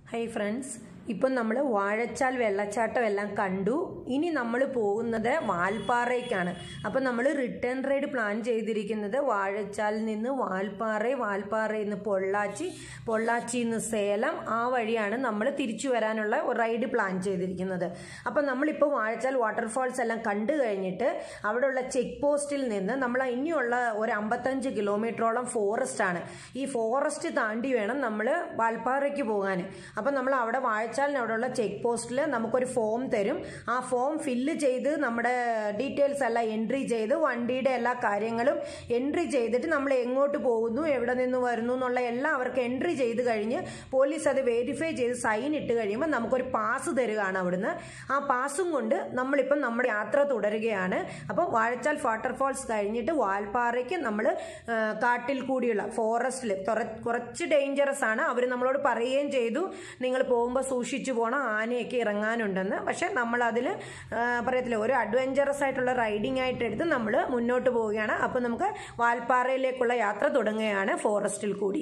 hi friends ഇപ്പം നമ്മൾ വാഴച്ചാൽ വെള്ളച്ചാട്ടം എല്ലാം കണ്ടു ഇനി നമ്മൾ പോകുന്നത് വാൽപ്പാറയ്ക്കാണ് അപ്പം നമ്മൾ റിട്ടേൺ റൈഡ് പ്ലാൻ ചെയ്തിരിക്കുന്നത് വാഴച്ചാലിൽ നിന്ന് വാൽപ്പാറ വാൽപ്പാറയിൽ നിന്ന് പൊള്ളാച്ചി പൊള്ളാച്ചിയിൽ നിന്ന് സേലം ആ വഴിയാണ് നമ്മൾ തിരിച്ചു വരാനുള്ള ഒരു റൈഡ് പ്ലാൻ ചെയ്തിരിക്കുന്നത് അപ്പം നമ്മളിപ്പോൾ വാഴച്ചാൽ വാട്ടർഫാൾസ് എല്ലാം കണ്ടു കഴിഞ്ഞിട്ട് അവിടെയുള്ള ചെക്ക് പോസ്റ്റിൽ നിന്ന് നമ്മൾ ഇനിയുള്ള ഒരു അമ്പത്തഞ്ച് കിലോമീറ്ററോളം ഫോറസ്റ്റ് ആണ് ഈ ഫോറസ്റ്റ് താണ്ടി വേണം നമ്മൾ വാൽപ്പാറയ്ക്ക് പോകാൻ അപ്പം നമ്മൾ അവിടെ വാഴച്ചാലിന് അവിടെയുള്ള ചെക്ക് പോസ്റ്റിൽ നമുക്കൊരു ഫോം തരും ആ ഫോം ഫില്ല് ചെയ്ത് നമ്മുടെ ഡീറ്റെയിൽസ് എല്ലാം എൻട്രി ചെയ്ത് വണ്ടിയുടെ എല്ലാ കാര്യങ്ങളും എൻട്രി ചെയ്തിട്ട് നമ്മൾ എങ്ങോട്ട് പോകുന്നു എവിടെ നിന്ന് വരുന്നു എന്നുള്ള എല്ലാം അവർക്ക് എൻട്രി ചെയ്ത് കഴിഞ്ഞ് പോലീസ് അത് വെരിഫൈ ചെയ്ത് സൈൻ ഇട്ട് കഴിയുമ്പോൾ നമുക്കൊരു പാസ് തരികയാണ് അവിടുന്ന് ആ പാസും കൊണ്ട് നമ്മളിപ്പം നമ്മുടെ യാത്ര തുടരുകയാണ് അപ്പോൾ വാഴച്ചാൽ വാട്ടർഫാൾസ് കഴിഞ്ഞിട്ട് വാൽപ്പാറയ്ക്ക് നമ്മൾ കാട്ടിൽ കൂടിയുള്ള ഫോറസ്റ്റിൽ കുറച്ച് ഡേഞ്ചറസ് ആണ് അവർ നമ്മളോട് പറയുകയും ചെയ്തു നിങ്ങൾ പോകുമ്പോൾ സൂക്ഷിച്ചു പോകണം ആനയൊക്കെ ഇറങ്ങാനുണ്ടെന്ന് പക്ഷെ നമ്മൾ അതിൽ പറയത്തില്ല ഒരു അഡ്വഞ്ചറസ് ആയിട്ടുള്ള റൈഡിംഗ് ആയിട്ട് എടുത്ത് നമ്മൾ മുന്നോട്ട് പോവുകയാണ് അപ്പോൾ നമുക്ക് വാൽപ്പാറയിലേക്കുള്ള യാത്ര തുടങ്ങുകയാണ് ഫോറസ്റ്റിൽ കൂടി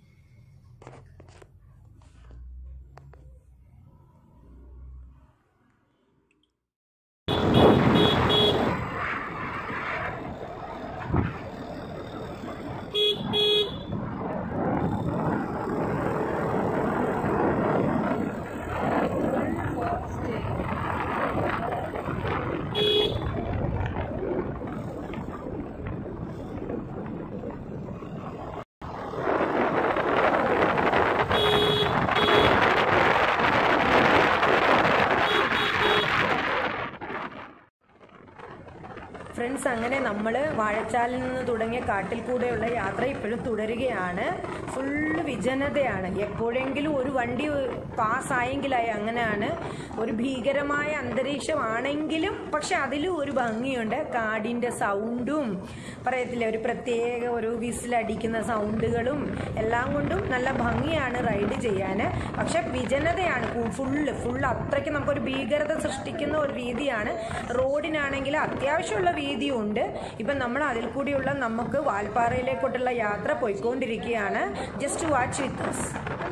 ഫ്രണ്ട്സ് അങ്ങനെ നമ്മൾ വാഴച്ചാലിൽ നിന്ന് തുടങ്ങിയ കാട്ടിൽ കൂടെയുള്ള യാത്ര ഇപ്പോഴും തുടരുകയാണ് ഫുള്ള് വിജനതയാണ് എപ്പോഴെങ്കിലും ഒരു വണ്ടി പാസ്സായെങ്കിലായി അങ്ങനെയാണ് ഒരു ഭീകരമായ അന്തരീക്ഷമാണെങ്കിലും പക്ഷെ അതിലും ഒരു ഭംഗിയുണ്ട് കാടിൻ്റെ സൗണ്ടും പറയത്തില്ല ഒരു പ്രത്യേക ഒരു വിസിലടിക്കുന്ന സൗണ്ടുകളും എല്ലാം കൊണ്ടും നല്ല ഭംഗിയാണ് റൈഡ് ചെയ്യാൻ പക്ഷെ വിജനതയാണ് ഫുള്ള് ഫുള്ള് അത്രയ്ക്ക് നമുക്കൊരു ഭീകരത സൃഷ്ടിക്കുന്ന ഒരു രീതിയാണ് റോഡിനാണെങ്കിൽ അത്യാവശ്യമുള്ള വീതിയും ഉണ്ട് ഇപ്പം നമ്മൾ അതിൽ കൂടിയുള്ള നമുക്ക് വാൽപ്പാറയിലേക്കോട്ടുള്ള യാത്ര പോയിക്കൊണ്ടിരിക്കുകയാണ് ജസ്റ്റ് വാച്ച് വിത്ത് us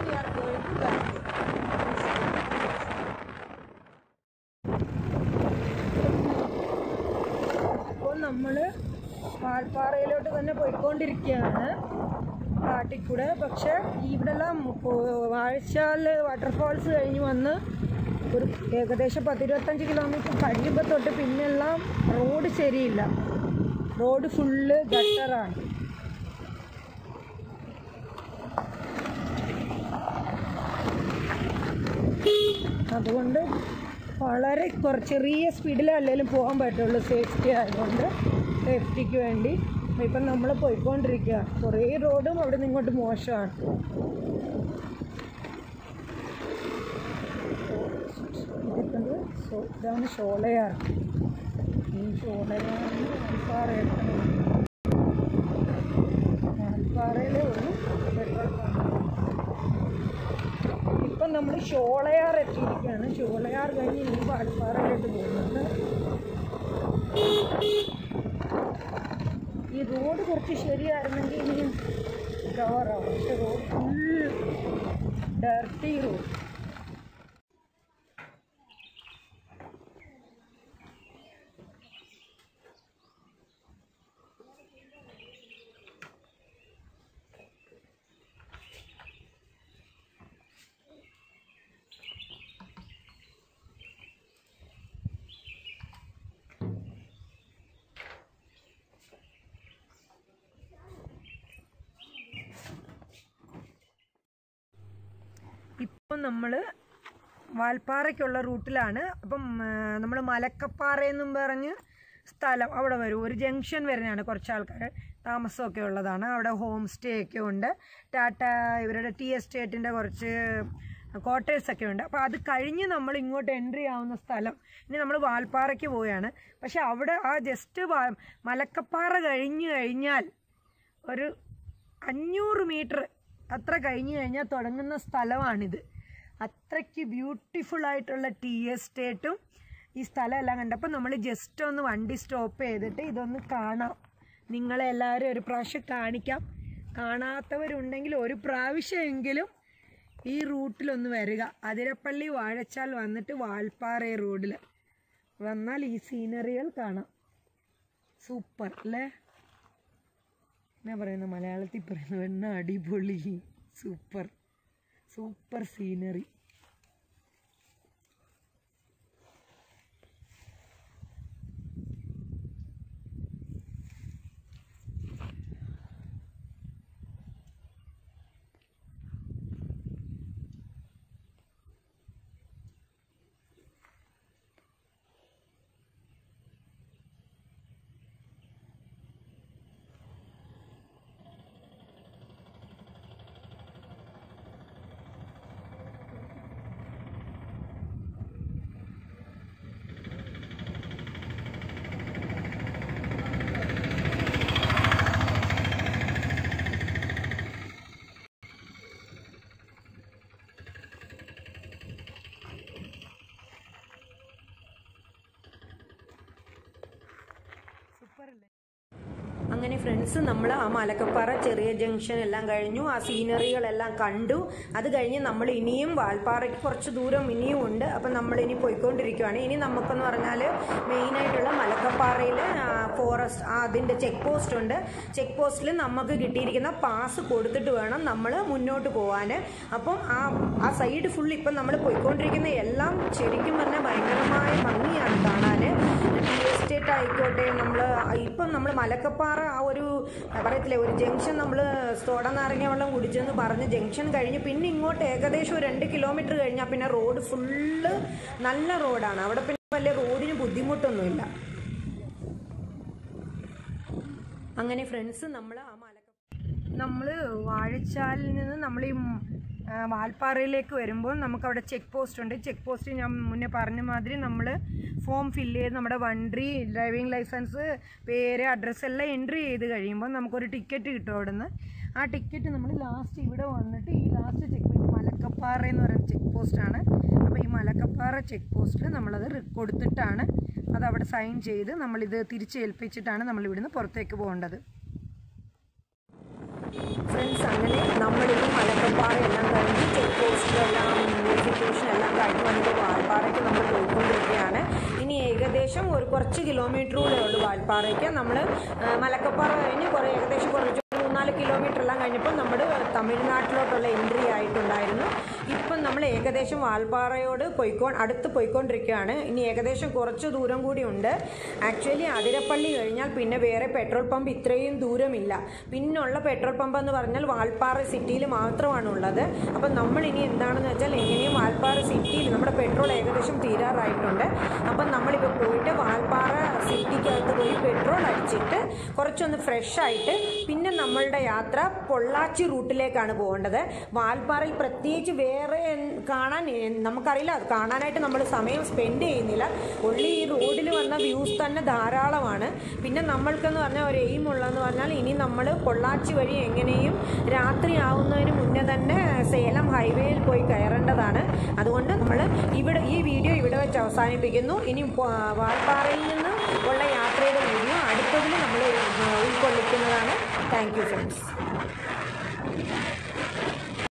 അപ്പോൾ നമ്മൾ വാൽപ്പാറയിലോട്ട് തന്നെ പോയിക്കൊണ്ടിരിക്കുകയാണ് കാട്ടിൽ കൂടെ പക്ഷെ ഇവിടെല്ലാം വാഴച്ചാൽ വാട്ടർഫാൾസ് കഴിഞ്ഞ് വന്ന് ഒരു ഏകദേശം പത്തിരുപത്തഞ്ച് കിലോമീറ്റർ കഴിയുമ്പോൾ തൊട്ട് പിന്നെല്ലാം റോഡ് ശരിയില്ല റോഡ് ഫുള്ള് ഗട്ടറാണ് അതുകൊണ്ട് വളരെ കുറച്ച് ചെറിയ സ്പീഡിലേ അല്ലെങ്കിലും പോകാൻ പറ്റുള്ളൂ സേഫ്റ്റി ആയതുകൊണ്ട് സേഫ്റ്റിക്ക് വേണ്ടി ഇപ്പം നമ്മൾ പോയിക്കൊണ്ടിരിക്കുക കുറേ റോഡും അവിടെ നിന്ന് ഇങ്ങോട്ട് മോശമാണ് ഇതിപ്പോൾ സോ ഇതാണ് ഷോളയാർ ഈ ഷോളയാറിന് വാൽപ്പാറയാണ് വാൽപ്പാറയിലെ ഒരു പെട്രോൾ പമ്പ് ഇപ്പം നമ്മൾ ഷോളയാർ എത്തിയിരിക്കുകയാണ് ഷോളയാർ കഴിഞ്ഞ് ഇനി വാൽപ്പാറയിലോട്ട് പോകുന്നുണ്ട് ഈ റോഡ് കുറച്ച് ശരിയായിരുന്നെങ്കിൽ ഇനി കവറാവും പക്ഷെ റോഡ് ഫുൾ ഡർട്ടി റോഡ് ഇപ്പം നമ്മൾ വാൽപ്പാറയ്ക്കുള്ള റൂട്ടിലാണ് അപ്പം നമ്മൾ മലക്കപ്പാറയെന്നും പറഞ്ഞ് സ്ഥലം അവിടെ വരും ഒരു ജംഗ്ഷൻ വരുന്നതാണ് കുറച്ച് ആൾക്കാർ താമസമൊക്കെ ഉള്ളതാണ് അവിടെ ഹോം സ്റ്റേ ഒക്കെ ഉണ്ട് ടാറ്റ ഇവരുടെ ടീ എസ്റ്റേറ്റിൻ്റെ കുറച്ച് ക്വാർട്ടേഴ്സൊക്കെ ഉണ്ട് അപ്പോൾ അത് കഴിഞ്ഞ് നമ്മൾ ഇങ്ങോട്ട് എൻട്രി ആവുന്ന സ്ഥലം ഇനി നമ്മൾ വാൽപ്പാറയ്ക്ക് പോവുകയാണ് പക്ഷെ അവിടെ ആ ജസ്റ്റ് മലക്കപ്പാറ കഴിഞ്ഞ് കഴിഞ്ഞാൽ ഒരു അഞ്ഞൂറ് മീറ്റർ അത്ര കഴിഞ്ഞ് കഴിഞ്ഞാൽ തുടങ്ങുന്ന സ്ഥലമാണിത് അത്രയ്ക്ക് ബ്യൂട്ടിഫുൾ ആയിട്ടുള്ള ടീ എസ്റ്റേറ്റും ഈ സ്ഥലമെല്ലാം കണ്ടപ്പോൾ നമ്മൾ ജസ്റ്റ് ഒന്ന് വണ്ടി സ്റ്റോപ്പ് ചെയ്തിട്ട് ഇതൊന്ന് കാണാം നിങ്ങളെ എല്ലാവരും ഒരു പ്രാവശ്യം കാണിക്കാം കാണാത്തവരുണ്ടെങ്കിൽ ഒരു പ്രാവശ്യമെങ്കിലും ഈ റൂട്ടിലൊന്ന് വരിക അതിരപ്പള്ളി വാഴച്ചാൽ വന്നിട്ട് വാൽപ്പാറ റോഡിൽ വന്നാൽ ഈ സീനറികൾ കാണാം സൂപ്പർ അല്ലേ എന്നാ പറയുന്നത് മലയാളത്തിൽ പറയുന്നത് എന്നാ അടിപൊളി സൂപ്പർ സൂപ്പർ സീനറി അങ്ങനെ ഫ്രണ്ട്സ് നമ്മൾ ആ മലക്കപ്പാറ ചെറിയ ജംഗ്ഷൻ എല്ലാം കഴിഞ്ഞു ആ സീനറികളെല്ലാം കണ്ടു അത് കഴിഞ്ഞ് നമ്മൾ ഇനിയും വാൽപ്പാറയ്ക്ക് കുറച്ച് ദൂരം ഇനിയും ഉണ്ട് അപ്പം നമ്മൾ ഇനി പോയിക്കൊണ്ടിരിക്കുകയാണ് ഇനി നമുക്കെന്ന് പറഞ്ഞാൽ മെയിനായിട്ടുള്ള മലക്കപ്പാറയിൽ ഫോറസ്റ്റ് അതിൻ്റെ ചെക്ക് പോസ്റ്റ് ഉണ്ട് ചെക്ക് പോസ്റ്റിൽ നമുക്ക് കിട്ടിയിരിക്കുന്ന പാസ് കൊടുത്തിട്ട് വേണം നമ്മൾ മുന്നോട്ട് പോകാൻ അപ്പം ആ ആ സൈഡ് ഫുൾ ഇപ്പം നമ്മൾ പോയിക്കൊണ്ടിരിക്കുന്ന എല്ലാം ശരിക്കും പറഞ്ഞാൽ ഭയങ്കരമായ ഭംഗിയാണ് കാണാൻ ടീ എസ്റ്റേറ്റ് ആയിക്കോട്ടെ നമ്മൾ ഇപ്പം നമ്മൾ മലക്കപ്പാറ ആ ഒരു പറയത്തില്ലേ ഒരു ജംഗ്ഷൻ നമ്മൾ തോട നാരങ്ങ വെള്ളം കുടിച്ചെന്ന് പറഞ്ഞ് ജംഗ്ഷൻ കഴിഞ്ഞ് പിന്നെ ഇങ്ങോട്ട് ഏകദേശം ഒരു രണ്ട് കിലോമീറ്റർ കഴിഞ്ഞാൽ പിന്നെ റോഡ് ഫുള്ള് നല്ല റോഡാണ് അവിടെ പിന്നെ വലിയ റോഡിന് ബുദ്ധിമുട്ടൊന്നുമില്ല അങ്ങനെ ഫ്രണ്ട്സ് നമ്മൾ ആ മലക്ക നമ്മൾ വാഴച്ചാലിൽ നിന്ന് നമ്മൾ ഈ ആ, വാൽപ്പാറയിലേക്ക് വരുമ്പോൾ നമുക്ക് അവിടെ ചെക്ക് പോസ്റ്റ് ഉണ്ട് ചെക്ക് പോസ്റ്റ് ഞാൻ മുന്നേ പറഞ്ഞ മാതിരി നമ്മൾ ഫോം ഫില്ല് ചെയ്ത് നമ്മുടെ വണ്ടി ഡ്രൈവിംഗ് ലൈസൻസ് പേര് അഡ്രസ്സ് എല്ലാം എൻട്രി ചെയ്ത് കഴിയുമ്പോൾ നമുക്കൊരു ടിക്കറ്റ് കിട്ടും അവിടെ നിന്ന് ആ ടിക്കറ്റ് നമ്മൾ ലാസ്റ്റ് ഇവിടെ വന്നിട്ട് ഈ ലാസ്റ്റ് ചെക്ക് പോയിന്റ് മലക്കപ്പാറ എന്ന് പറയുന്ന ചെക്ക് പോസ്റ്റാണ് അപ്പോൾ ഈ മലക്കപ്പാറ ചെക്ക് പോസ്റ്റിൽ നമ്മളത് റി- കൊടുത്തിട്ടാണ് അത് അവിടെ സൈൻ ചെയ്ത് നമ്മളിത് തിരിച്ചേൽപ്പിച്ചിട്ടാണ് നമ്മൾ ഇവിടുന്ന് പുറത്തേക്ക് പോകേണ്ടത് ഫ്രണ്ട്സ് അങ്ങനെ നമ്മളിത് മലക്കപ്പാറയെല്ലാം കഴിഞ്ഞ് ചെക്ക് പോസ്റ്റിലെല്ലാം വെരിഫിക്കേഷൻ എല്ലാം കഴിഞ്ഞ് വന്നിട്ട് വാൽപ്പാറയ്ക്ക് നമ്മൾ പോയിക്കൊണ്ടിരിക്കുകയാണ് ഇനി ഏകദേശം ഒരു കുറച്ച് കിലോമീറ്ററൂടെ ഉള്ളൂ വാൽപ്പാറയ്ക്ക് നമ്മൾ മലക്കപ്പാറ കഴിഞ്ഞ് കുറേ ഏകദേശം കുറച്ച് ഒരു മൂന്നാല് കിലോമീറ്റർ എല്ലാം കഴിഞ്ഞപ്പോൾ നമ്മൾ തമിഴ്നാട്ടിലോട്ടുള്ള എൻട്രി ആയിട്ടുണ്ടായിരുന്നു ഇപ്പം നമ്മൾ ഏകദേശം വാൽപ്പാറയോട് പോയിക്കോ അടുത്ത് പോയിക്കൊണ്ടിരിക്കുകയാണ് ഇനി ഏകദേശം കുറച്ച് ദൂരം കൂടി ഉണ്ട് ആക്ച്വലി അതിരപ്പള്ളി കഴിഞ്ഞാൽ പിന്നെ വേറെ പെട്രോൾ പമ്പ് ഇത്രയും ദൂരമില്ല പിന്നുള്ള പെട്രോൾ പമ്പ് എന്ന് പറഞ്ഞാൽ വാൽപ്പാറ സിറ്റിയിൽ മാത്രമാണ് ഉള്ളത് അപ്പം നമ്മൾ ഇനി എന്താണെന്ന് വെച്ചാൽ എങ്ങനെയും വാൽപ്പാറ സിറ്റിയിൽ നമ്മുടെ പെട്രോൾ ഏകദേശം തീരാറായിട്ടുണ്ട് അപ്പം നമ്മളിപ്പോൾ പോയിട്ട് വാൽപ്പാറ സിറ്റിക്കകത്ത് പോയി പെട്രോൾ അടിച്ചിട്ട് കുറച്ചൊന്ന് ഫ്രഷ് ആയിട്ട് പിന്നെ നമ്മളുടെ യാത്ര പൊള്ളാച്ചി റൂട്ടിലേക്കാണ് പോകേണ്ടത് വാൽപ്പാറയിൽ പ്രത്യേകിച്ച് വേറെ എൻ- കാണാൻ എ- നമുക്കറിയില്ല അത് കാണാനായിട്ട് നമ്മൾ സമയം സ്പെൻഡ് ചെയ്യുന്നില്ല ഉള്ളി ഈ റോഡിൽ വന്ന വ്യൂസ് തന്നെ ധാരാളമാണ് പിന്നെ നമ്മൾക്കെന്ന് പറഞ്ഞാൽ ഒരു എയിം ഉള്ളതെന്ന് പറഞ്ഞാൽ ഇനി നമ്മൾ പൊള്ളാച്ചി വഴി എങ്ങനെയും രാത്രി ആവുന്നതിന് മുന്നേ തന്നെ സേലം ഹൈവേയിൽ പോയി കയറേണ്ടതാണ് അതുകൊണ്ട് നമ്മൾ ഇവിടെ ഈ വീഡിയോ ഇവിടെ വെച്ച് അവസാനിപ്പിക്കുന്നു ഇനി പോ- വാൽപ്പാറയിൽ നിന്ന് ഉള്ള യാത്രയുടെ വീഡിയോ അടുത്തതിൽ നമ്മൾ ഉൾക്കൊള്ളിക്കുന്നതാണ് താങ്ക് യു ഫ്രണ്ട്സ്